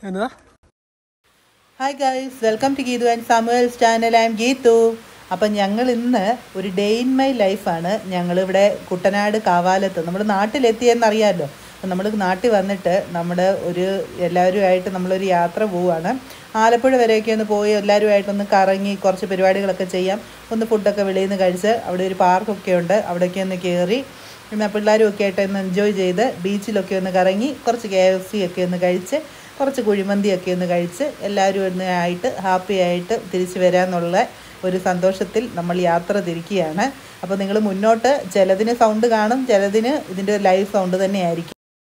എന്നതാ hi guys welcome to Geethu and Samuel's channel I'm Geethu അപ്പം ഞങ്ങൾ ഇന്ന് ഒരു ഡേ ഇൻ മൈ ലൈഫാണ് ഞങ്ങളിവിടെ കുട്ടനാട് കാവാലത്ത് നമ്മൾ നാട്ടിലെത്തിയെന്നറിയാമല്ലോ അപ്പം നമ്മൾ നാട്ടിൽ വന്നിട്ട് നമ്മുടെ ഒരു എല്ലാവരുമായിട്ട് നമ്മളൊരു യാത്ര പോവുകയാണ് ആലപ്പുഴ വരെയൊക്കെ ഒന്ന് പോയി എല്ലാവരുമായിട്ടൊന്ന് കറങ്ങി കുറച്ച് പരിപാടികളൊക്കെ ചെയ്യാം ഒന്ന് ഫുഡൊക്കെ വെളിയിൽ നിന്ന് കഴിച്ച് അവിടെ ഒരു പാർക്കൊക്കെ ഉണ്ട് അവിടേക്ക് ഒന്ന് കയറി പിന്നെ പിള്ളേരും ഒക്കെ ആയിട്ട് ഒന്ന് എൻജോയ് ചെയ്ത് ബീച്ചിലൊക്കെ ഒന്ന് കറങ്ങി കുറച്ച് കെ എഫ് സി ഒക്കെ ഒന്ന് കഴിച്ച് കുറച്ച് കുഴിമന്തിയൊക്കെ ഒന്ന് കഴിച്ച് എല്ലാവരും ഒന്ന് ആയിട്ട് ഹാപ്പി ആയിട്ട് തിരിച്ചു വരാമെന്നുള്ള ഒരു സന്തോഷത്തിൽ നമ്മൾ യാത്ര തിരിക്കുകയാണ് അപ്പോൾ നിങ്ങൾ മുന്നോട്ട് ചിലതിന് സൗണ്ട് കാണും ചിലതിന് ഇതിൻ്റെ ലൈവ് സൗണ്ട് തന്നെയായിരിക്കും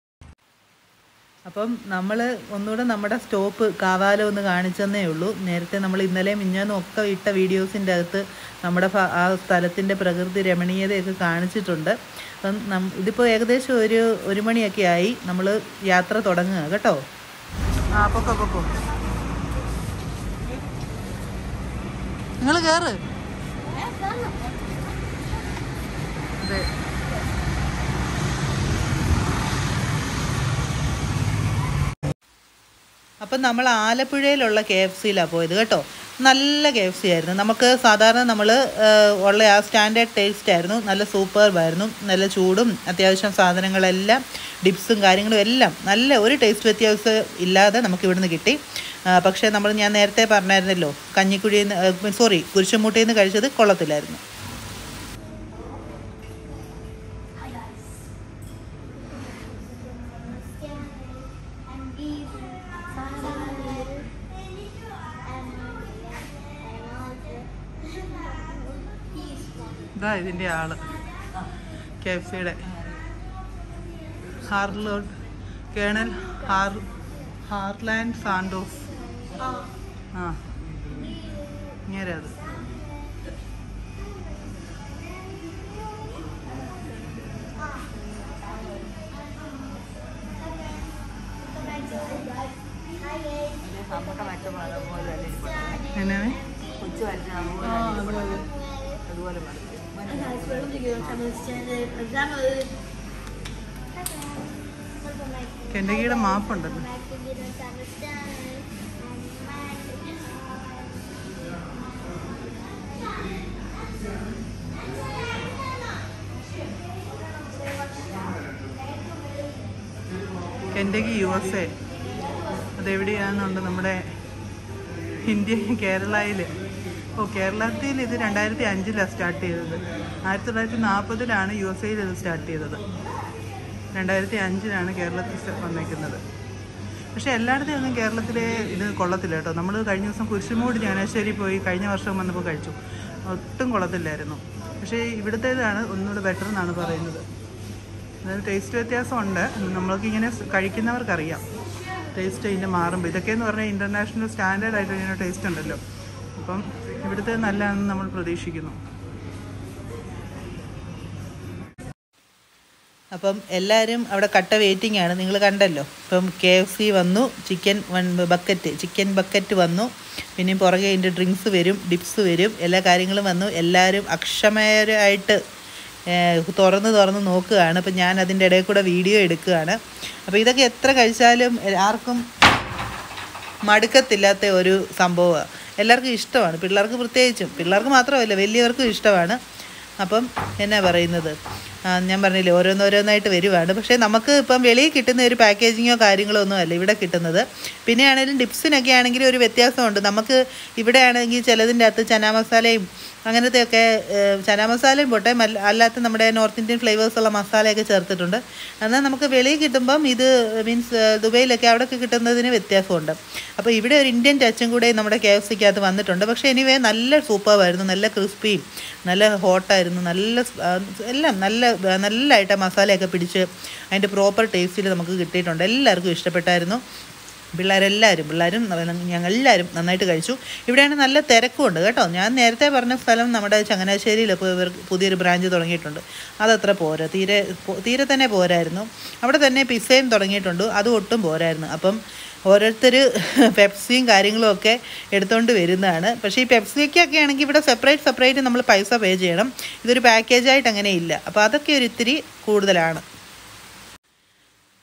അപ്പം നമ്മൾ ഒന്നുകൂടെ നമ്മുടെ സ്റ്റോപ്പ് കാവാലം ഒന്ന് കാണിച്ചെന്നേ ഉള്ളൂ നേരത്തെ നമ്മൾ ഇന്നലെ മിഞ്ഞാന്നും ഒക്കെ ഇട്ട വീഡിയോസിൻ്റെ അകത്ത് നമ്മുടെ ഫ- ആ സ്ഥലത്തിൻ്റെ പ്രകൃതി രമണീയതയൊക്കെ കാണിച്ചിട്ടുണ്ട് അപ്പം നം ഇതിപ്പോൾ ഏകദേശം ഒരു ഒരു മണിയൊക്കെ ആയി നമ്മൾ യാത്ര തുടങ്ങുക കേട്ടോ ആ പൊക്കോ പൊക്കോ നിങ്ങൾ കയറ് അതെ അപ്പം നമ്മൾ ആലപ്പുഴയിലുള്ള കെ എഫ് സിയിലാണ് പോയത് കേട്ടോ നല്ല കെ എഫ് സി ആയിരുന്നു നമുക്ക് സാധാരണ നമ്മൾ ഉള്ള ആ സ്റ്റാൻഡേർഡ് ടേസ്റ്റ് ആയിരുന്നു നല്ല സൂപ്പർബായിരുന്നു നല്ല ചൂടും അത്യാവശ്യം സാധനങ്ങളെല്ലാം ഡിപ്സും കാര്യങ്ങളും എല്ലാം നല്ല ഒരു ടേസ്റ്റ് വ്യത്യാസം ഇല്ലാതെ നമുക്ക് ഇവിടുന്ന് കിട്ടി ആ, പക്ഷേ നമ്മൾ ഞാൻ നേരത്തെ പറഞ്ഞായിരുന്നല്ലോ കഞ്ഞിക്കുഴിയിൽ നിന്ന് സോറി കുരിശുമൂട്ടിയിൽ നിന്ന് കഴിച്ചത് കൊള്ളത്തില്ലായിരുന്നു ഇതാ ഇതിൻ്റെ ആള് കെ എഫ് സിയുടെ ഹാർലോഡ് കേണൽ ഹാർ ഹാർലാൻഡ് സാൻഡോസ് ആ ഇങ്ങനെ അത് എങ്ങനെ കെണ്ടകിയുടെ മാപ്പുണ്ടല്ലോ കെൻഡകി യു എസ് എ അതെവിടെയാണെന്നുണ്ട് നമ്മുടെ ഇന്ത്യ കേരളയിൽ ഓ കേരളത്തിൽ ഇത് രണ്ടായിരത്തി അഞ്ചിലാണ് സ്റ്റാർട്ട് ചെയ്തത് ആയിരത്തി തൊള്ളായിരത്തി നാൽപ്പതിലാണ് യു എസ് എയിൽ ഇത് സ്റ്റാർട്ട് ചെയ്തത് രണ്ടായിരത്തി അഞ്ചിലാണ് കേരളത്തിൽ സ്റ്റ- വന്നേക്കുന്നത് പക്ഷേ എല്ലായിടത്തും ഒന്നും കേരളത്തിലെ ഇത് കൊള്ളത്തില്ല കേട്ടോ നമ്മൾ കഴിഞ്ഞ ദിവസം കുരിശുമൂടി ചങ്ങനാശ്ശേരി പോയി കഴിഞ്ഞ വർഷം വന്നപ്പോൾ കഴിച്ചു ഒട്ടും കൊള്ളത്തില്ലായിരുന്നു പക്ഷേ ഇവിടുത്തേതാണ് ഒന്നുകൂടെ ബെറ്റർ എന്നാണ് പറയുന്നത് അതായത് ടേസ്റ്റ് വ്യത്യാസമുണ്ട് നമ്മൾക്കിങ്ങനെ സ് കഴിക്കുന്നവർക്കറിയാം ടേസ്റ്റ് ഇതിൻ്റെ മാറുമ്പോൾ ഇതൊക്കെയെന്ന് പറഞ്ഞാൽ ഇൻ്റർനാഷണൽ സ്റ്റാൻഡേർഡ് ആയിട്ട് ഇങ്ങനെ ടേസ്റ്റ് ഉണ്ടല്ലോ അപ്പം ഇവിടുത്തെ നല്ലതാണെന്ന് നമ്മൾ പ്രതീക്ഷിക്കുന്നു അപ്പം എല്ലാവരും അവിടെ കട്ട വെയിറ്റിംഗ് ആണ് നിങ്ങൾ കണ്ടല്ലോ ഇപ്പം കെ എഫ് സി വന്നു chicken one bucket chicken bucket വന്നു പിന്നെ പുറകെ അതിൻ്റെ ഡ്രിങ്ക്സ് വരും ഡിപ്സ് വരും എല്ലാ കാര്യങ്ങളും വന്നു എല്ലാവരും അക്ഷമയരായിട്ട് ഏഹ്, തുറന്ന് തുറന്ന് നോക്കുകയാണ് അപ്പം ഞാൻ അതിൻ്റെ ഇടയിൽ കൂടെ വീഡിയോ എടുക്കുകയാണ് അപ്പോൾ ഇതൊക്കെ എത്ര കഴിച്ചാലും ആർക്കും മടുക്കത്തില്ലാത്ത ഒരു സംഭവമാണ് എല്ലാവർക്കും ഇഷ്ടമാണ് പിള്ളേർക്ക് പ്രത്യേകിച്ചും പിള്ളേർക്ക് മാത്രമല്ല വലിയവർക്കും ഇഷ്ടമാണ് അപ്പം എന്നാ പറയുന്നത് ആ, ഞാൻ പറഞ്ഞില്ലേ ഓരോന്നോരോന്നായിട്ട് വരുവാണ് പക്ഷേ നമുക്ക് ഇപ്പം വെളിയിൽ കിട്ടുന്ന ഒരു പാക്കേജിങ്ങോ കാര്യങ്ങളോ ഒന്നും അല്ല ഇവിടെ കിട്ടുന്നത് പിന്നെ ആണെങ്കിലും ഡിപ്സിനൊക്കെ ആണെങ്കിൽ ഒരു വ്യത്യാസമുണ്ട് നമുക്ക് ഇവിടെ ആണെങ്കിൽ ചിലതിൻ്റെ അകത്ത് ചന മസാലയും അങ്ങനത്തെയൊക്കെ ഏഹ്, ചന മസാലയും പോട്ടെ മല്ല- അല്ലാത്ത നമ്മുടെ നോർത്ത് ഇന്ത്യൻ ഫ്ലേവേഴ്സ് ഉള്ള മസാലയൊക്കെ ചേർത്തിട്ടുണ്ട് എന്നാൽ നമുക്ക് വെളിയിൽ കിട്ടുമ്പം ഇത് മീൻസ് ദുബൈയിലൊക്കെ അവിടെയൊക്കെ കിട്ടുന്നതിന് വ്യത്യാസമുണ്ട് അപ്പോൾ ഇവിടെ ഒരു ഇന്ത്യൻ ടച്ചും കൂടെ നമ്മുടെ കെ എഫ് സിക്കകത്ത് വന്നിട്ടുണ്ട് പക്ഷേ എനിവേ നല്ല സൂപ്പറായിരുന്നു നല്ല ക്രിസ്പിയും നല്ല ഹോട്ടായിരുന്നു നല്ല സ്- ആ, എല്ലാം നല്ല നല്ലതായിട്ട് ആ മസാലയൊക്കെ പിടിച്ച് അതിൻ്റെ പ്രോപ്പർ ടേസ്റ്റിൽ നമുക്ക് കിട്ടിയിട്ടുണ്ട് എല്ലാവർക്കും ഇഷ്ടപ്പെട്ടായിരുന്നു പിള്ളേരെല്ലാവരും പിള്ളേരും ഞങ്ങൾ എല്ലാവരും നന്നായിട്ട് കഴിച്ചു ഇവിടെയാണ് നല്ല തിരക്കുമുണ്ട് കേട്ടോ ഞാൻ നേരത്തെ പറഞ്ഞ സ്ഥലം നമ്മുടെ ചങ്ങനാശ്ശേരിയിൽ ഇപ്പോൾ ഇവർ പുതിയൊരു ബ്രാഞ്ച് തുടങ്ങിയിട്ടുണ്ട് അതത്ര പോരാ തീരെ പോ- തീരെ തന്നെ പോരായിരുന്നു അവിടെ തന്നെ പിസ്സയും തുടങ്ങിയിട്ടുണ്ട് അതും ഒട്ടും പോരായിരുന്നു അപ്പം ഓരോരുത്തർ പെപ്സിയും കാര്യങ്ങളും ഒക്കെ എടുത്തുകൊണ്ട് വരുന്നതാണ് പക്ഷേ ഈ പെപ്സിക്കൊക്കെ ആണെങ്കിൽ ഇവിടെ സെപ്പറേറ്റ് സെപ്പറേറ്റ് നമ്മൾ പൈസ പേ ചെയ്യണം ഇതൊരു പാക്കേജായിട്ട് അങ്ങനെ ഇല്ല അപ്പോൾ അതൊക്കെ ഒരു ഇത്തിരി കൂടുതലാണ്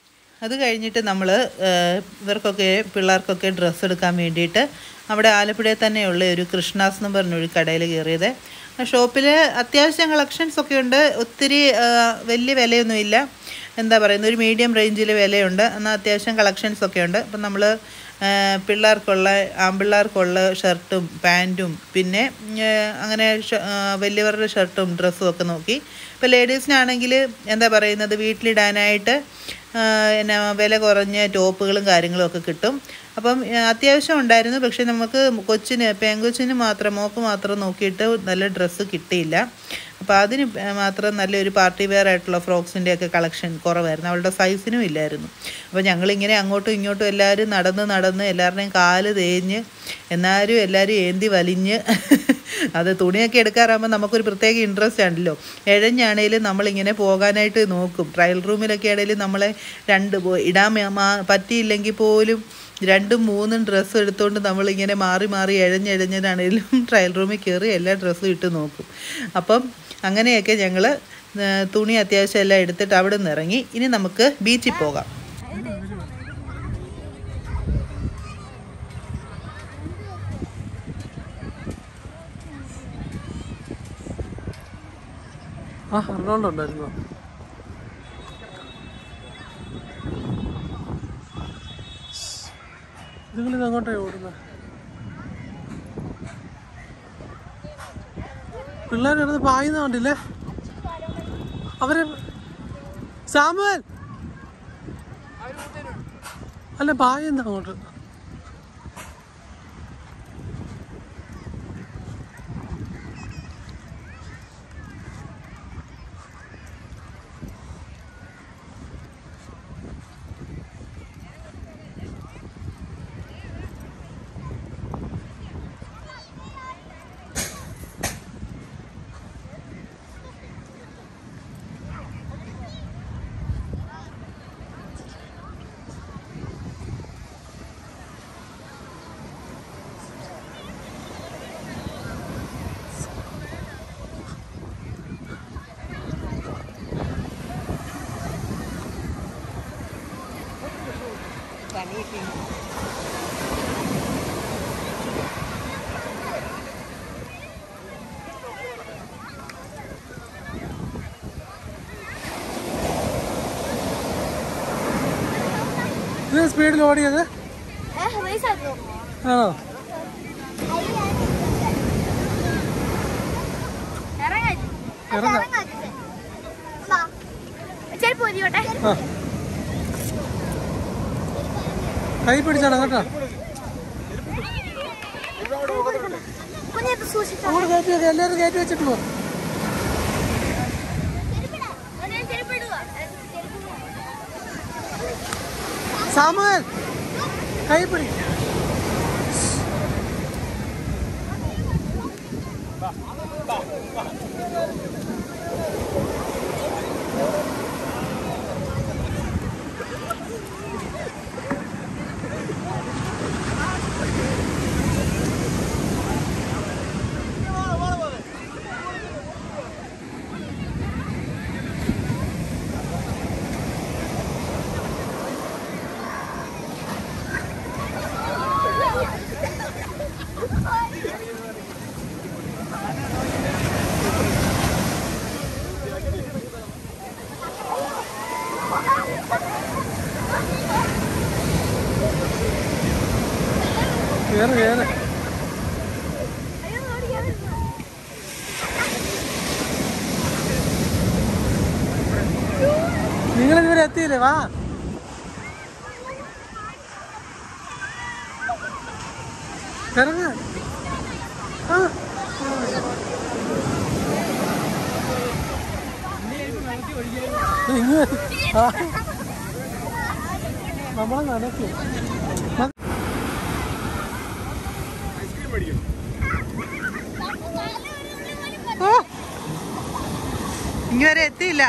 അത് കഴിഞ്ഞിട്ട് നമ്മൾ ഇവർക്കൊക്കെ പിള്ളേർക്കൊക്കെ ഡ്രസ്സ് എടുക്കാൻ വേണ്ടിയിട്ട് അവിടെ ആലപ്പുഴയിൽ തന്നെയുള്ള ഒരു കൃഷ്ണാസ് എന്ന് പറഞ്ഞൊരു കടയിൽ കയറിയത് ഷോപ്പിൽ അത്യാവശ്യം കളക്ഷൻസ് ഒക്കെ ഉണ്ട് ഒത്തിരി ആ, വലിയ വിലയൊന്നുമില്ല എന്താ പറയുന്നത് ഒരു മീഡിയം റേഞ്ചിൽ വിലയുണ്ട് എന്നാൽ അത്യാവശ്യം കളക്ഷൻസ് ഒക്കെ ഉണ്ട് അപ്പം നമ്മൾ പിള്ളേർക്കുള്ള ആൺപിള്ളേർക്കുള്ള ഷർട്ടും പാൻറ്റും പിന്നെ ആ, അങ്ങനെ ഷ- ആ, വലിയവരുടെ ഷർട്ടും ഡ്രസ്സും ഒക്കെ നോക്കി ഇപ്പോൾ ലേഡീസിനാണെങ്കിൽ എന്താ പറയുന്നത് വീട്ടിലിടാനായിട്ട് ആ, എന്നാ വില കുറഞ്ഞ ടോപ്പുകളും കാര്യങ്ങളും ഒക്കെ കിട്ടും അപ്പം ആ, അത്യാവശ്യം ഉണ്ടായിരുന്നു പക്ഷെ നമുക്ക് കൊച്ചിന് പെങ്കൊച്ചിന് മാത്രം മോക്ക് മാത്രം നോക്കിയിട്ട് നല്ല ഡ്രസ്സ് കിട്ടിയില്ല അപ്പോൾ അതിന് മാത്രം നല്ലൊരു പാർട്ടി വെയർ ആയിട്ടുള്ള ഫ്രോക്സിൻ്റെ ഒക്കെ കളക്ഷൻ കുറവായിരുന്നു അവളുടെ സൈസിനും ഇല്ലായിരുന്നു അപ്പോൾ ഞങ്ങളിങ്ങനെ അങ്ങോട്ടും ഇങ്ങോട്ടും എല്ലാവരും നടന്ന് നടന്ന് എല്ലാവരുടെയും കാല് തേഞ്ഞ് എന്നാലും എല്ലാവരും ഏന്തി വലിഞ്ഞ് അത് തുണിയൊക്കെ എടുക്കാറാകുമ്പോൾ നമുക്കൊരു പ്രത്യേക ഇൻട്രസ്റ്റ് ആണല്ലോ എഴഞ്ഞാണേലും നമ്മളിങ്ങനെ പോകാനായിട്ട് നോക്കും ട്രയൽ റൂമിലൊക്കെ ആണെങ്കിലും നമ്മളെ രണ്ട് പോ- ഇടാൻ മ- മാ- പറ്റിയില്ലെങ്കിൽ പോലും രണ്ടും മൂന്നും ഡ്രസ്സ് എടുത്തുകൊണ്ട് നമ്മളിങ്ങനെ മാറി മാറി എഴഞ്ഞെഴഞ്ഞതാണേലും ട്രയൽ റൂമിൽ കയറി എല്ലാ ഡ്രസ്സും ഇട്ട് നോക്കും അപ്പം അങ്ങനെയൊക്കെ ഞങ്ങൾ തുണി അത്യാവശ്യം എല്ലാം എടുത്തിട്ട് അവിടെ നിന്ന് ഇറങ്ങി ഇനി നമുക്ക് ബീച്ചിൽ പോകാം ആ എറണാകുളം ഉണ്ടായിരുന്നു നിങ്ങളിത് അങ്ങോട്ടേ ഓടുന്നത് പിള്ളേർ കിടന്ന് പായുന്ന കണ്ടില്ലേ അവര് സാമുവൽ അല്ല പായുന്ന അങ്ങോട്ട് ഇത് സ്പീഡിൽ ഓടിയത് ആണോ ഇറങ്ങാം. ചെരുപ്പ് ഊരിയോട്ടെ ആ കൈ പിടിച്ചാണ് കേട്ടോ കുഞ്ഞത് സൂക്ഷിച്ചോ അങ്ങോട്ട് കയറ്റി വെക്കാം എല്ലാവരും കയറ്റി വെച്ചിട്ട് പോ ചെരുപ്പ് ഇടുക സാമുവൽ കൈ പിടി കേറ് കേറ് നിങ്ങൾ ഇതുവരെ എത്തിയില്ലേ വാ ഇറങ്ങ ആ ഇങ്ങ് ആ. നമ്മളെ നനയ്ക്കും ഓ ഇനി വരെ എത്തിയില്ല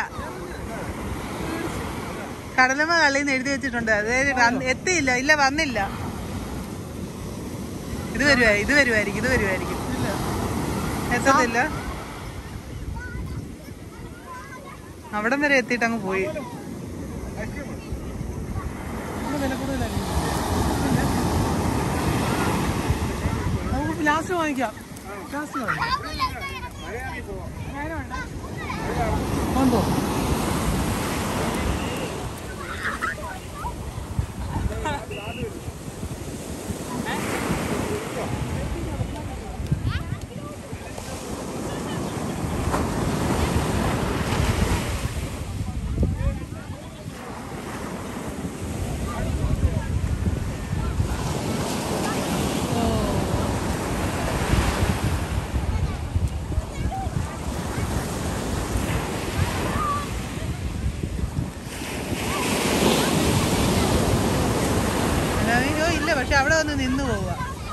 കടലമ്മ കള്ളിന്ന് എഴുതി വെച്ചിട്ടുണ്ട് അത് വന്ന്- എത്തിയില്ല ഇല്ല വന്നില്ല ഇത് വരുവാ ഇത് വരുമായിരിക്കും ഇത് വരുമായിരിക്കും എത്തത്തില്ല അവിടം വരെ എത്തിയിട്ട് അങ്ങ് പോയി അവിടെ വില കൂടുതലായിരിക്കും പിന്നെ നമുക്ക് ലാസ്റ്റ് വാങ്ങിക്കാം ലാസ്റ്റ് വാങ്ങിക്കാം ഉണ്ടോ അയ്യോ ഇല്ല പക്ഷെ അവിടെ വന്ന് നിന്ന് പോവുക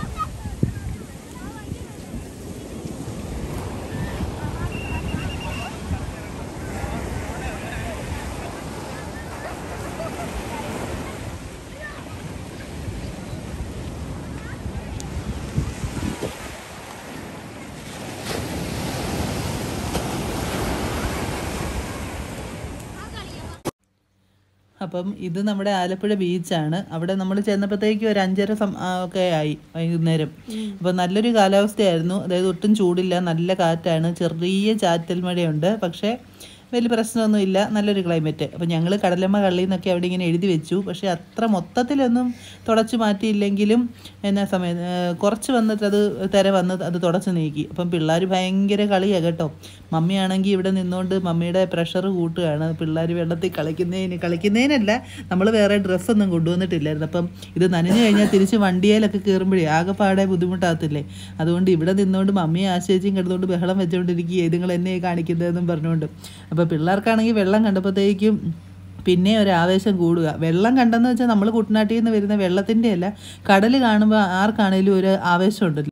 അപ്പം ഇത് നമ്മുടെ ആലപ്പുഴ ബീച്ചാണ് അവിടെ നമ്മൾ ചെന്നപ്പോഴത്തേക്കും ഒരു അഞ്ചര സം ആ, ഒക്കെ ആയി വൈകുന്നേരം അപ്പം നല്ലൊരു കാലാവസ്ഥയായിരുന്നു അതായത് ഒട്ടും ചൂടില്ല നല്ല കാറ്റാണ് ചെറിയ ചാറ്റൽ മഴയുണ്ട് പക്ഷേ വലിയ പ്രശ്നമൊന്നുമില്ല നല്ലൊരു ക്ലൈമറ്റ് അപ്പോൾ ഞങ്ങൾ കടലമ്മ കള്ളി എന്നൊക്കെ അവിടെ ഇങ്ങനെ എഴുതി വെച്ചു പക്ഷേ അത്ര മൊത്തത്തിലൊന്നും തുടച്ചു മാറ്റിയില്ലെങ്കിലും എന്നാ സമയം ആ, കുറച്ച് വന്നിട്ട് അത് തിര വന്ന് അത് തുടച്ച് നീക്കി അപ്പം പിള്ളേർ ഭയങ്കര കളിയാണ് കേട്ടോ മമ്മിയാണെങ്കിൽ ഇവിടെ നിന്നുകൊണ്ട് മമ്മിയുടെ പ്രഷർ കൂട്ടുകയാണ് പിള്ളേർ വെള്ളത്തിൽ കളിക്കുന്നതിന് കളിക്കുന്നതിനല്ല നമ്മൾ വേറെ ഡ്രസ്സൊന്നും കൊണ്ടുവന്നിട്ടില്ലായിരുന്നു അപ്പം ഇത് നനഞ്ഞു കഴിഞ്ഞാൽ തിരിച്ച് വണ്ടിയേലൊക്കെ കയറുമ്പോഴേ ആകെപ്പാടെ ബുദ്ധിമുട്ടാകത്തില്ലേ അതുകൊണ്ട് ഇവിടെ നിന്നുകൊണ്ട് മമ്മിയെ ആശ്രയിച്ചും കിടന്നുകൊണ്ട് ബഹളം വെച്ചുകൊണ്ടിരിക്കുക ഇതുങ്ങൾ എന്നെ കാണിക്കുന്നതെന്നും പറഞ്ഞുകൊണ്ട് അപ്പോൾ പിള്ളേർക്കാണെങ്കിൽ വെള്ളം കണ്ടപ്പോഴത്തേക്കും പിന്നെ ഒരു ആവേശം കൂടുക വെള്ളം കണ്ടെന്ന് വെച്ചാൽ നമ്മൾ കുട്ടനാട്ടിൽ നിന്ന് വരുന്ന വെള്ളത്തിൻ്റെ അല്ല കടൽ കാണുമ്പോൾ ആർക്കാണേലും ഒരു ആവേശം ഉണ്ടല്ലോ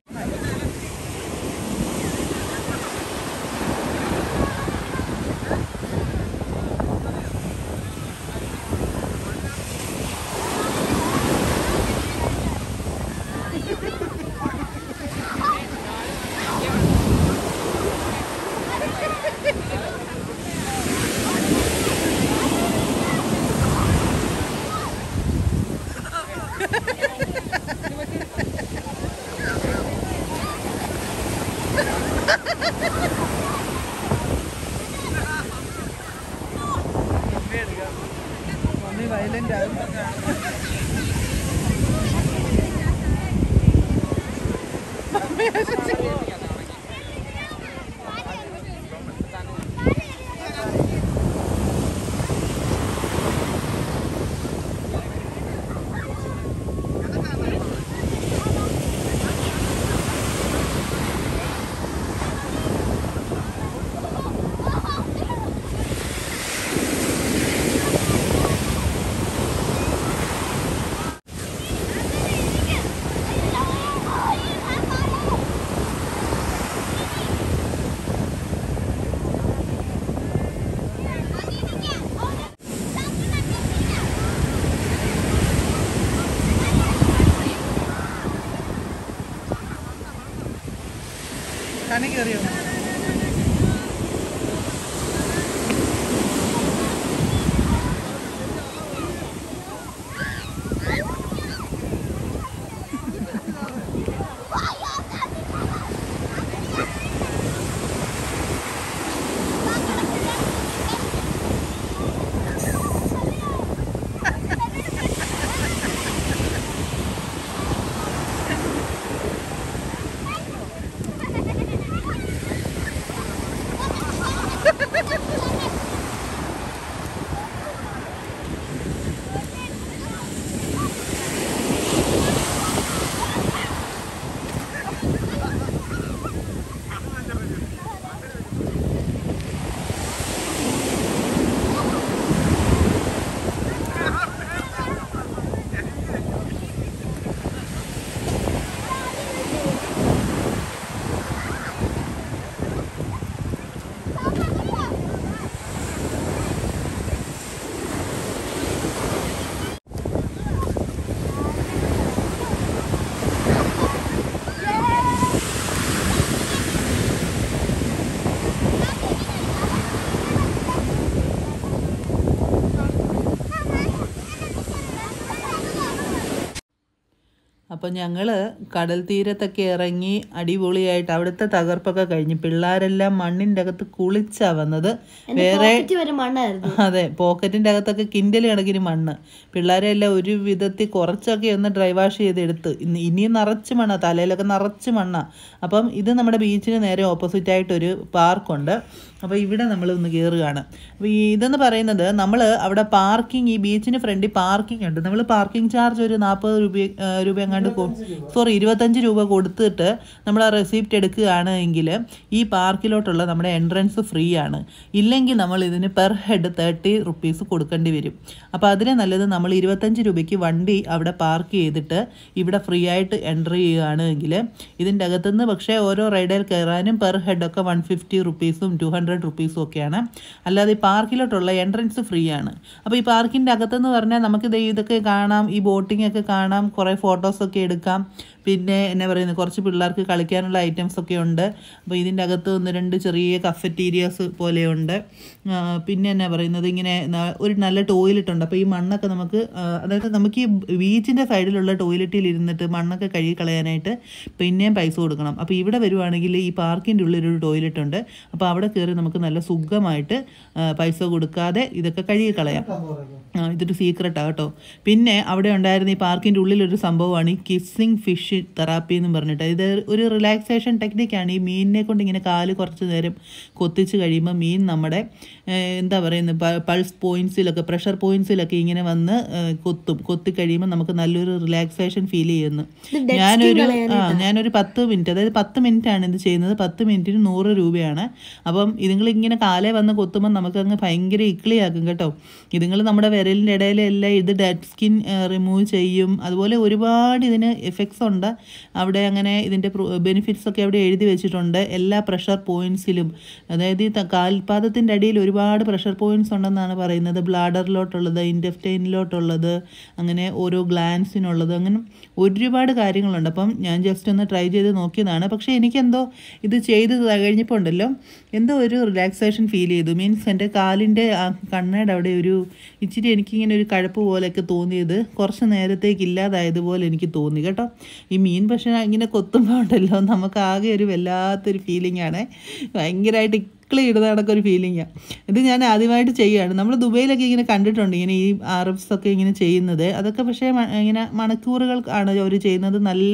മമ്മി വയലൻ്റ് ആകും കണി കയറിയോ അപ്പം ഞങ്ങൾ കടൽ തീരത്തൊക്കെ ഇറങ്ങി അടിപൊളിയായിട്ട് അവിടുത്തെ തകർപ്പൊക്കെ കഴിഞ്ഞ് പിള്ളേരെല്ലാം മണ്ണിൻ്റെ അകത്ത് കുളിച്ചാ വന്നത് വേറെ പോക്കറ്റ് വരെ മണ്ണായിരുന്നു അതെ പോക്കറ്റിൻ്റെ അകത്തൊക്കെ കിൻഡൽ കണക്കിന് മണ്ണ് പിള്ളേരെല്ലാം ഒരു വിധത്തിൽ കുറച്ചൊക്കെ ഒന്ന് ഡ്രൈ വാഷ് ചെയ്തെടുത്ത് ഇന്ന് ഇനിയും നിറച്ച് മണ്ണ തലയിലൊക്കെ നിറച്ച് മണ്ണ അപ്പം ഇത് നമ്മുടെ ബീച്ചിന് നേരെ ഓപ്പോസിറ്റ് ആയിട്ടൊരു പാർക്കുണ്ട് അപ്പോൾ ഇവിടെ നമ്മൾ ഒന്ന് കയറുകയാണ് അപ്പോൾ ഈ ഇതെന്ന് പറയുന്നത് നമ്മൾ അവിടെ പാർക്കിംഗ് ഈ ബീച്ചിന് ഫ്രണ്ടിൽ പാർക്കിംഗ് ഉണ്ട് നമ്മൾ പാർക്കിംഗ് ചാർജ് ഒരു നാൽപ്പത് രൂപ ആ, രൂപ എങ്ങാണ്ട് സോറി ഇരുപത്തഞ്ച് രൂപ കൊടുത്തിട്ട് നമ്മൾ ആ റെസിപ്റ്റ് എടുക്കുകയാണ് എങ്കിൽ ഈ പാർക്കിലോട്ടുള്ള നമ്മുടെ എൻട്രൻസ് ഫ്രീ ആണ് ഇല്ലെങ്കിൽ നമ്മൾ ഇതിന് പെർ ഹെഡ് തേർട്ടി റുപ്പീസ് കൊടുക്കേണ്ടി വരും അപ്പോൾ അതിന് നല്ലത് നമ്മൾ ഇരുപത്തഞ്ച് രൂപയ്ക്ക് വണ്ടി അവിടെ പാർക്ക് ചെയ്തിട്ട് ഇവിടെ ഫ്രീ ആയിട്ട് എൻ്റർ ചെയ്യുകയാണ് എങ്കിൽ ഇതിൻ്റെ അകത്തുനിന്ന് പക്ഷേ ഓരോ റൈഡിൽ കയറാനും പെർ ഹെഡൊക്കെ വൺ ഫിഫ്റ്റി റുപ്പീസും ടു ഹൺഡ്രഡ് റുപ്പീസും ഒക്കെയാണ് അല്ലാതെ ഈ പാർക്കിലോട്ടുള്ള എൻട്രൻസ് ഫ്രീ ആണ് അപ്പോൾ ഈ പാർക്കിൻ്റെ അകത്തെന്ന് പറഞ്ഞാൽ നമുക്ക് ദേ ഇതൊക്കെ കാണാം ഈ ബോട്ടിംഗ് ഒക്കെ കാണാം കുറേ ഫോട്ടോസൊക്കെ എടുക്കാം പിന്നെ എന്നാ പറയുന്നത് കുറച്ച് പിള്ളേർക്ക് കളിക്കാനുള്ള ഐറ്റംസ് ഒക്കെ ഉണ്ട് അപ്പോൾ ഇതിൻ്റെ അകത്ത് ഒന്ന് രണ്ട് ചെറിയ കഫറ്റീരിയാസ് പോലെയുണ്ട് ആ, പിന്നെ എന്നാ പറയുന്നത് ഇങ്ങനെ ന- ഒരു നല്ല ടോയ്ലറ്റ് ഉണ്ട് അപ്പോൾ ഈ മണ്ണൊക്കെ നമുക്ക് ആ, അതായത് നമുക്ക് ഈ ബീച്ചിൻ്റെ സൈഡിലുള്ള ടോയ്ലറ്റിൽ ഇരുന്നിട്ട് മണ്ണൊക്കെ കഴുകി കളയാനായിട്ട് പിന്നെയും പൈസ കൊടുക്കണം അപ്പോൾ ഇവിടെ വരുവാണെങ്കിൽ ഈ പാർക്കിൻ്റെ ഉള്ളിൽ ഒരു ടോയ്ലറ്റ് ഉണ്ട് അപ്പോൾ അവിടെ കയറി നമുക്ക് നല്ല സുഖമായിട്ട് ആ, പൈസ കൊടുക്കാതെ ഇതൊക്കെ കഴുകി കളയാം ആ, ഇതൊരു സീക്രട്ടാണ് കേട്ടോ പിന്നെ അവിടെ ഉണ്ടായിരുന്ന ഈ പാർക്കിൻ്റെ ഉള്ളിലൊരു സംഭവമാണ് ഈ കിസ്സിങ് ഫിഷ് തെറാപ്പി എന്ന് പറഞ്ഞിട്ട് ഇത് ഒരു റിലാക്സേഷൻ ടെക്നിക്കാണ് ഈ മീനിനെ കൊണ്ട് ഇങ്ങനെ കാല് കുറച്ച് നേരം കൊത്തിച്ച് കഴിയുമ്പോൾ മീൻ നമ്മുടെ ഏഹ്, എന്താ പറയുന്നത് പൾസ് പോയിന്റ്സിലൊക്കെ പ്രഷർ പോയിന്റ്സിലൊക്കെ ഇങ്ങനെ വന്ന് ഏഹ്, കൊത്തും കൊത്തി കഴിയുമ്പോൾ നമുക്ക് നല്ലൊരു റിലാക്സേഷൻ ഫീൽ ചെയ്യുന്നു ഞാനൊരു ആ ഞാനൊരു പത്ത് മിനിറ്റ് അതായത് പത്ത് മിനിറ്റ് ആണ് ഇത് ചെയ്യുന്നത് പത്ത് മിനിറ്റിന് നൂറ് രൂപയാണ് അപ്പം ഇതുങ്ങൾ ഇങ്ങനെ കാലേ വന്ന് കൊത്തുമ്പോൾ നമുക്കങ്ങ് ഭയങ്കര ഇക്ലിയാക്കും കേട്ടോ ഇതുങ്ങൾ നമ്മുടെ വിരലിൻ്റെ ഇടയിലെല്ലാം ഇത് ഡെഡ് സ്കിൻ റിമൂവ് ചെയ്യും അതുപോലെ ഒരുപാട് ഇതിന് എഫക്ട്സ് ഉണ്ട് അവിടെ അങ്ങനെ ഇതിൻ്റെ ബെനിഫിറ്റ്സ് ഒക്കെ അവിടെ എഴുതി വെച്ചിട്ടുണ്ട് എല്ലാ പ്രഷർ പോയിന്റ്സിലും അതായത് ഈ ത- കാൽപാദത്തിൻ്റെ അടിയിൽ ഒരുപാട് പ്രഷർ പോയിന്റ്സ് ഉണ്ടെന്നാണ് പറയുന്നത് ബ്ലാഡറിലോട്ടുള്ളത് ഇൻഡസ്റ്റൈനിലോട്ടുള്ളത് അങ്ങനെ ഓരോ ഗ്ലാൻസിനുള്ളത് അങ്ങനെ ഒരുപാട് കാര്യങ്ങളുണ്ട് അപ്പം ഞാൻ ജസ്റ്റ് ഒന്ന് ട്രൈ ചെയ്ത് നോക്കിയതാണ് പക്ഷേ എനിക്കെന്തോ ഇത് ചെയ്ത് കഴിഞ്ഞപ്പോൾ ഉണ്ടല്ലോ എന്തോ ഒരു റിലാക്സേഷൻ ഫീൽ ചെയ്തു മീൻസ് എൻ്റെ കാലിൻ്റെ ആ കണ്ണയുടെ അവിടെ ഒരു ഇച്ചിരി എനിക്കിങ്ങനെ ഒരു കഴപ്പ് പോലെയൊക്കെ തോന്നിയത് കുറച്ച് നേരത്തേക്ക് ഇല്ലാതായതുപോലെ എനിക്ക് തോന്നി കേട്ടോ ഈ മീൻ പക്ഷേ ഇങ്ങനെ കൊത്തുമ്പോൾ ഉണ്ടല്ലോ നമുക്ക് ആകെ ഒരു വല്ലാത്തൊരു ഫീലിംഗ് ആണ് ഭയങ്കരമായിട്ട് ഇക്കിളി ഇടുന്ന കണക്കൊരു ഫീലിംഗാണ് ഇത് ഞാൻ ആദ്യമായിട്ട് ചെയ്യുകയാണ് നമ്മൾ ദുബൈയിലൊക്കെ ഇങ്ങനെ കണ്ടിട്ടുണ്ട് ഇങ്ങനെ ഈ അറബ്സ് ഒക്കെ ഇങ്ങനെ ചെയ്യുന്നത് അതൊക്കെ പക്ഷേ മ- ഇങ്ങനെ മണിക്കൂറുകൾ ആണ് അവർ ചെയ്യുന്നത് നല്ല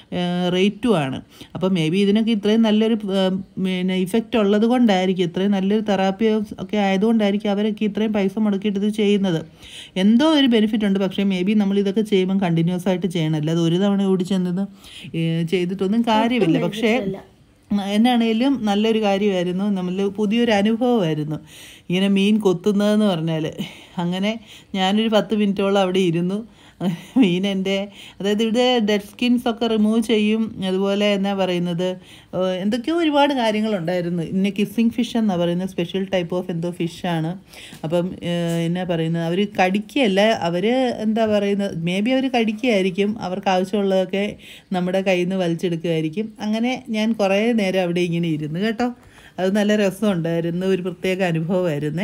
റേറ്റും ആണ് അപ്പോൾ മേ ബി ഇതിനൊക്കെ ഇത്രയും നല്ലൊരു ആ, പിന്നെ ഇഫക്റ്റ് ഉള്ളത് കൊണ്ടായിരിക്കും ഇത്രയും നല്ലൊരു തെറാപ്പി ഒക്കെ ആയതുകൊണ്ടായിരിക്കും അവരൊക്കെ ഇത്രയും പൈസ മുടക്കിയിട്ട് ഇത് ചെയ്യുന്നത് എന്തോ ഒരു ബെനിഫിറ്റ് ഉണ്ട് പക്ഷേ മേ ബി നമ്മൾ ഇതൊക്കെ ചെയ്യുമ്പം കണ്ടിന്യൂസ് ആയിട്ട് ചെയ്യണം അല്ലാതെ ഒരു തവണ ഓടി ചെന്നത് ഏ, ചെയ്തിട്ടൊന്നും കാര്യമില്ല പക്ഷേ എന്നാണേലും നല്ലൊരു കാര്യമായിരുന്നു നമ്മൾ പുതിയൊരു അനുഭവമായിരുന്നു ഇങ്ങനെ മീൻ കൊത്തുന്നതെന്ന് പറഞ്ഞാൽ അങ്ങനെ ഞാനൊരു പത്ത് മിനിറ്റോളം അവിടെ ഇരുന്നു മീൻ എൻ്റെ അതായത് ഇവിടെ ഡെഡ് സ്കിൻസ് ഒക്കെ റിമൂവ് ചെയ്യും അതുപോലെ എന്നാ പറയുന്നത് ഏഹ് എന്തൊക്കെയോ ഒരുപാട് കാര്യങ്ങളുണ്ടായിരുന്നു ഇന്ന കിസ്സിങ് ഫിഷ് എന്നാ പറയുന്നത് സ്പെഷ്യൽ ടൈപ്പ് ഓഫ് എന്തോ ഫിഷാണ് അപ്പം ഏഹ് എന്നാ പറയുന്നത് അവർ കടിക്കുകയല്ല അവർ എന്താ പറയുന്നത് മേ ബി അവർ കടിക്കുകയായിരിക്കും അവർക്ക് ആവശ്യമുള്ളതൊക്കെ നമ്മുടെ കയ്യിൽ നിന്ന് വലിച്ചെടുക്കുമായിരിക്കും അങ്ങനെ ഞാൻ കുറേ നേരം അവിടെ ഇങ്ങനെ ഇരുന്നു കേട്ടോ അത് നല്ല രസമുണ്ടായിരുന്നു ഒരു പ്രത്യേക അനുഭവമായിരുന്നേ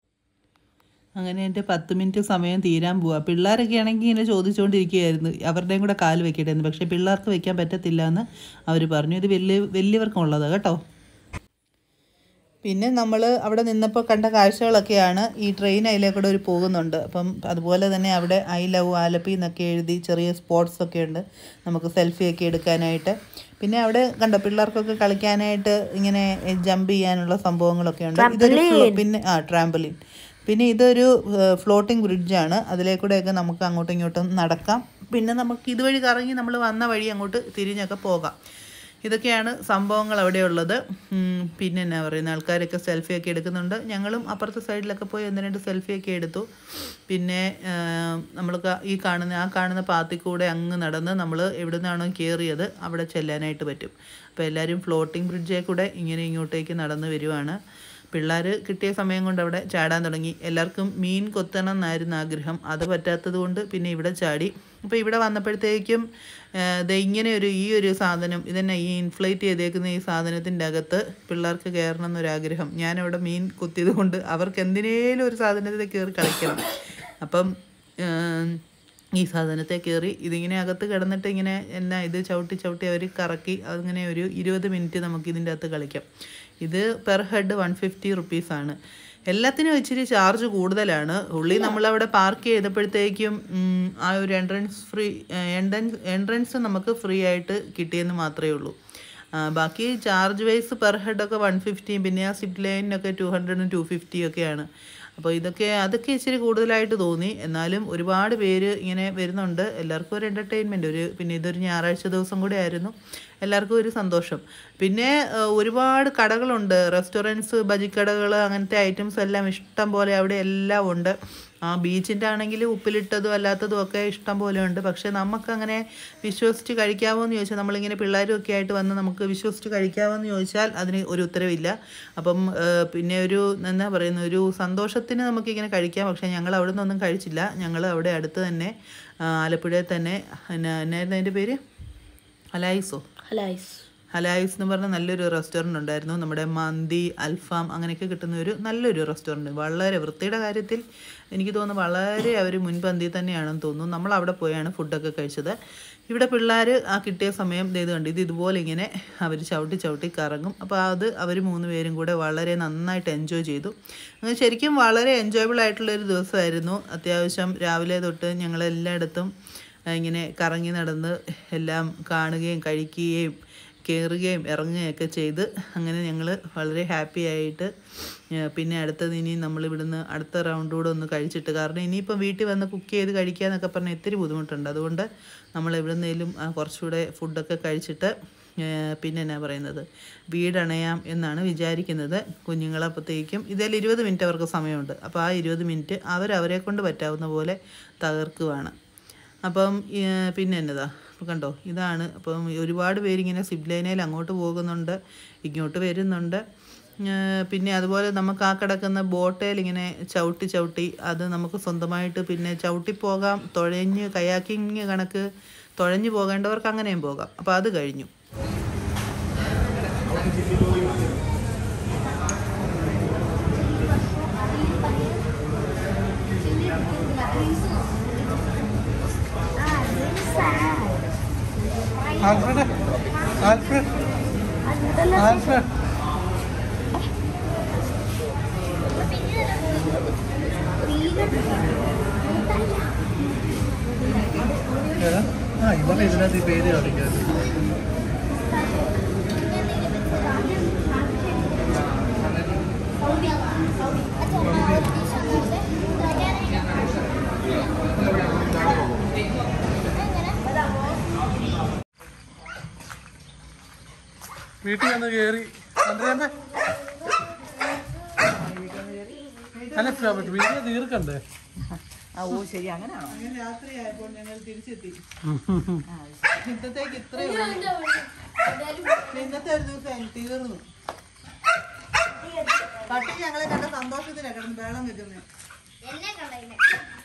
അങ്ങനെ എൻ്റെ പത്ത് മിനിറ്റ് സമയം തീരാൻ പോവാ പിള്ളേരൊക്കെ ആണെങ്കിൽ ഇങ്ങനെ ചോദിച്ചുകൊണ്ടിരിക്കുകയായിരുന്നു അവരുടെയും കൂടെ കാല് വെക്കട്ടെ എന്ന് പക്ഷേ പിള്ളേർക്ക് വെക്കാൻ പറ്റത്തില്ല എന്ന് അവർ പറഞ്ഞു ഇത് വലിയ വലിയവർക്കും ഉള്ളതാണ് കേട്ടോ പിന്നെ നമ്മൾ അവിടെ നിന്നപ്പോൾ കണ്ട കാഴ്ചകളൊക്കെയാണ് ഈ ട്രെയിൻ അതിലേക്കൂടെ ഒരു പോകുന്നുണ്ട് അപ്പം അതുപോലെ തന്നെ അവിടെ ഐ ലവ് ആലപ്പി എന്നൊക്കെ എഴുതി ചെറിയ സ്പോട്സ് ഒക്കെ ഉണ്ട് നമുക്ക് സെൽഫിയൊക്കെ എടുക്കാനായിട്ട് പിന്നെ അവിടെ കണ്ടോ പിള്ളേർക്കൊക്കെ കളിക്കാനായിട്ട് ഇങ്ങനെ ജമ്പ് ചെയ്യാനുള്ള സംഭവങ്ങളൊക്കെ ഉണ്ട് ഇതൊരു ഫ്ലോ- പിന്നെ ആ ട്രാമ്പലിൻ പിന്നെ ഇതൊരു ഫ്ലോട്ടിംഗ് ബ്രിഡ്ജാണ് അതിലേക്കൂടെയൊക്കെ നമുക്ക് അങ്ങോട്ടും ഇങ്ങോട്ടും നടക്കാം പിന്നെ നമുക്ക് ഇതുവഴി കറങ്ങി നമ്മൾ വന്ന വഴി അങ്ങോട്ട് തിരിഞ്ഞൊക്കെ പോകാം ഇതൊക്കെയാണ് സംഭവങ്ങൾ അവിടെയുള്ളത് ഉം, പിന്നെ എന്നാ പറയുന്ന ആൾക്കാരൊക്കെ സെൽഫിയൊക്കെ എടുക്കുന്നുണ്ട് ഞങ്ങളും അപ്പുറത്തെ സൈഡിലൊക്കെ പോയി ഒന്ന് രണ്ട് സെൽഫിയൊക്കെ എടുത്തു പിന്നെ നമ്മൾ ഈ കാണുന്ന ആ കാണുന്ന പാത്തിൽ കൂടെ അങ്ങ് നടന്ന് നമ്മൾ എവിടെ നിന്നാണോ കയറിയത് അവിടെ ചെല്ലാനായിട്ട് പറ്റും അപ്പോൾ എല്ലാവരും ഫ്ലോട്ടിംഗ് ബ്രിഡ്ജേ കൂടെ ഇങ്ങനെ ഇങ്ങോട്ടേക്ക് നടന്ന് വരുവാണ് പിള്ളേർ കിട്ടിയ സമയം കൊണ്ട് അവിടെ ചാടാൻ തുടങ്ങി എല്ലാവർക്കും മീൻ കൊത്തണം എന്നായിരുന്നു ആഗ്രഹം അത് പറ്റാത്തത് കൊണ്ട് പിന്നെ ഇവിടെ ചാടി അപ്പോൾ ഇവിടെ വന്നപ്പോഴത്തേക്കും ആ, ദേ ഇങ്ങനെ ഒരു ഈ ഒരു സാധനം ഇതന്നെ ഈ ഇൻഫ്ലേറ്റ് ചെയ്തേക്കുന്ന ഈ സാധനത്തിൻ്റെ അകത്ത് പിള്ളേർക്ക് കയറണം എന്നൊരാഗ്രഹം ഞാനവിടെ മീൻ കുത്തിയത് കൊണ്ട് അവർക്ക് എന്തിനേലും ഒരു സാധനത്തിൽ കയറി കളിക്കണം അപ്പം ആ, ഈ സാധനത്തെ കയറി ഇതിങ്ങനെ അകത്ത് കിടന്നിട്ട് ഇങ്ങനെ എന്നാ ഇത് ചവിട്ടി ചവിട്ടി അവർ കറക്കി അങ്ങനെ ഒരു ഇരുപത് മിനിറ്റ് നമുക്ക് ഇതിൻ്റെ അകത്ത് കളിക്കാം ഇത് പെർ ഹെഡ് വൺ ഫിഫ്റ്റി റുപ്പീസാണ് എല്ലാത്തിനും ഇച്ചിരി ചാർജ് കൂടുതലാണ് ഉള്ളി നമ്മളവിടെ പാർക്ക് ചെയ്തപ്പോഴത്തേക്കും ഉം, ആ ഒരു എൻട്രൻസ് ഫ്രീ എൻട്രൻസ് എൻട്രൻസ് നമുക്ക് ഫ്രീ ആയിട്ട് കിട്ടിയെന്ന് മാത്രമേ ഉള്ളൂ ആ, ബാക്കി ചാർജ് വൈസ് പെർ ഹെഡൊക്കെ വൺ ഫിഫ്റ്റിയും പിന്നെ ആ സിപ്പ് ലൈനിനൊക്കെ ടു ഹൺഡ്രഡും ടു ഫിഫ്റ്റിയും ഒക്കെയാണ് അപ്പോൾ ഇതൊക്കെ അതൊക്കെ ഇച്ചിരി കൂടുതലായിട്ട് തോന്നി എന്നാലും ഒരുപാട് പേര് ഇങ്ങനെ വരുന്നുണ്ട് എല്ലാവർക്കും ഒരു എൻ്റർടൈൻമെൻറ്റ് ഒരു പിന്നെ ഇതൊരു ഞായറാഴ്ച ദിവസം കൂടെ ആയിരുന്നു എല്ലാവർക്കും ഒരു സന്തോഷം പിന്നെ ആ, ഒരുപാട് കടകളുണ്ട് റെസ്റ്റോറൻറ്റ്സ് ബജിക്കടകൾ അങ്ങനത്തെ ഐറ്റംസ് എല്ലാം ഇഷ്ടം പോലെ അവിടെ എല്ലാം ഉണ്ട് ആ ബീച്ചിൻ്റെ ആണെങ്കിൽ ഉപ്പിലിട്ടതും അല്ലാത്തതും ഒക്കെ ഇഷ്ടം പോലെ ഉണ്ട് പക്ഷേ നമുക്കങ്ങനെ വിശ്വസിച്ച് കഴിക്കാമോ എന്ന് ചോദിച്ചാൽ നമ്മളിങ്ങനെ പിള്ളേരും ഒക്കെ ആയിട്ട് വന്ന് നമുക്ക് വിശ്വസിച്ച് കഴിക്കാമോ എന്ന് ചോദിച്ചാൽ അതിന് ഒരു ഉത്തരവില്ല അപ്പം ആ, പിന്നെ ഒരു എന്താ പറയുന്ന ഒരു സന്തോഷത്തിന് നമുക്കിങ്ങനെ കഴിക്കാം പക്ഷേ ഞങ്ങൾ അവിടെ നിന്നൊന്നും കഴിച്ചില്ല ഞങ്ങൾ അവിടെ അടുത്ത് തന്നെ ആ, ആലപ്പുഴയിൽ തന്നെ എന്നാ എന്നായിരുന്നു അതിൻ്റെ പേര് അലായിസോ ഹലായിസ് ഹലായിസ് എന്ന് പറഞ്ഞ നല്ലൊരു റെസ്റ്റോറൻറ്റ് ഉണ്ടായിരുന്നു നമ്മുടെ മന്തി അൽഫാം അങ്ങനെയൊക്കെ കിട്ടുന്ന ഒരു നല്ലൊരു റെസ്റ്റോറൻറ്റ് വളരെ വൃത്തിയുടെ കാര്യത്തിൽ എനിക്ക് തോന്നുന്നു വളരെ അവർ മുൻപന്തി തന്നെയാണെന്ന് തോന്നുന്നു നമ്മൾ അവിടെ പോയാണ് ഫുഡൊക്കെ കഴിച്ചത് ഇവിടെ പിള്ളേർ ആ കിട്ടിയ സമയം ദേ ഇത് കണ്ടു ഇത് ഇതുപോലെ ഇങ്ങനെ അവർ ചവിട്ടി ചവിട്ടി കറങ്ങും അപ്പോൾ അത് അവർ മൂന്ന് പേരും കൂടെ വളരെ നന്നായിട്ട് എൻജോയ് ചെയ്തു അങ്ങനെ ശരിക്കും വളരെ എൻജോയബിൾ ആയിട്ടുള്ളൊരു ദിവസമായിരുന്നു അത്യാവശ്യം രാവിലെ തൊട്ട് ഞങ്ങൾ എല്ലായിടത്തും ആ, ഇങ്ങനെ കറങ്ങി നടന്ന് എല്ലാം കാണുകയും കഴിക്കുകയും കയറുകയും ഇറങ്ങുകയൊക്കെ ചെയ്ത് അങ്ങനെ ഞങ്ങൾ വളരെ ഹാപ്പി ആയിട്ട് ആ, പിന്നെ അടുത്തത് ഇനി നമ്മൾ ഇവിടുന്ന് അടുത്ത റൗണ്ട് കൂടെ ഒന്ന് കഴിച്ചിട്ട് കാരണം ഇനിയിപ്പം വീട്ടിൽ വന്ന് കുക്ക് ചെയ്ത് കഴിക്കുക എന്നൊക്കെ പറഞ്ഞാൽ ഇത്തിരി ബുദ്ധിമുട്ടുണ്ട് അതുകൊണ്ട് നമ്മൾ എവിടുന്നേലും ആ, കുറച്ചുകൂടെ ഫുഡൊക്കെ കഴിച്ചിട്ട് ആ, പിന്നെ എന്നാ പറയുന്നത് വീടണയാം എന്നാണ് വിചാരിക്കുന്നത് കുഞ്ഞുങ്ങളപ്പോഴത്തേക്കും ഇതിൽ ഇരുപത് മിനിറ്റ് അവർക്ക് സമയമുണ്ട് അപ്പോൾ ആ ഇരുപത് മിനിറ്റ് അവരവരെ കൊണ്ട് പറ്റാവുന്ന പോലെ തകർക്കുവാണ് അപ്പം ഈ, പിന്നെ എന്നതാ ഇപ്പം കണ്ടോ ഇതാണ് അപ്പം ഒരുപാട് പേരിങ്ങനെ സിബ് ലൈനയിൽ അങ്ങോട്ട് പോകുന്നുണ്ട് ഇങ്ങോട്ട് വരുന്നുണ്ട് ആ, പിന്നെ അതുപോലെ നമുക്ക് ആ കിടക്കുന്ന ബോട്ടയിൽ ഇങ്ങനെ ചവിട്ടി ചവിട്ടി അത് നമുക്ക് സ്വന്തമായിട്ട് പിന്നെ ചവിട്ടി പോകാം തുഴഞ്ഞ് കയാക്കിങ് കണക്ക് തുഴഞ്ഞു പോകേണ്ടവർക്ക് അങ്ങനെയും പോകാം അപ്പോൾ അത് കഴിഞ്ഞു ആൽഫ്രഡ് ആൽഫ്രഡ് ആൽഫ്രഡ് ഏതാ? ആ ഇവരുടെ ഇതിനകത്ത് ഈ പേര് കാണിക്കുന്നത് വീട്ടിൽ വന്ന് കയറി അന്തരേമ്മ അല്ല ഫ്ര- വീഡിയോ തീർക്കണ്ടേ ആ ഓ ശരി അങ്ങനെയാണോ അങ്ങനെ രാത്രിയായപ്പോൾ ഞങ്ങൾ തിരിച്ചെത്തി ഇന്നത്തേക്ക് ഇത്രയേ ഉള്ളൂ ഇന്നത്തെ ഒരു ദിവസം തീർന്നു പട്ടി ഞങ്ങളെ കണ്ട സന്തോഷത്തിലാണ് കിടന്ന് വേളം വെക്കുന്നത് എന്നെ കണ്ടതിനെ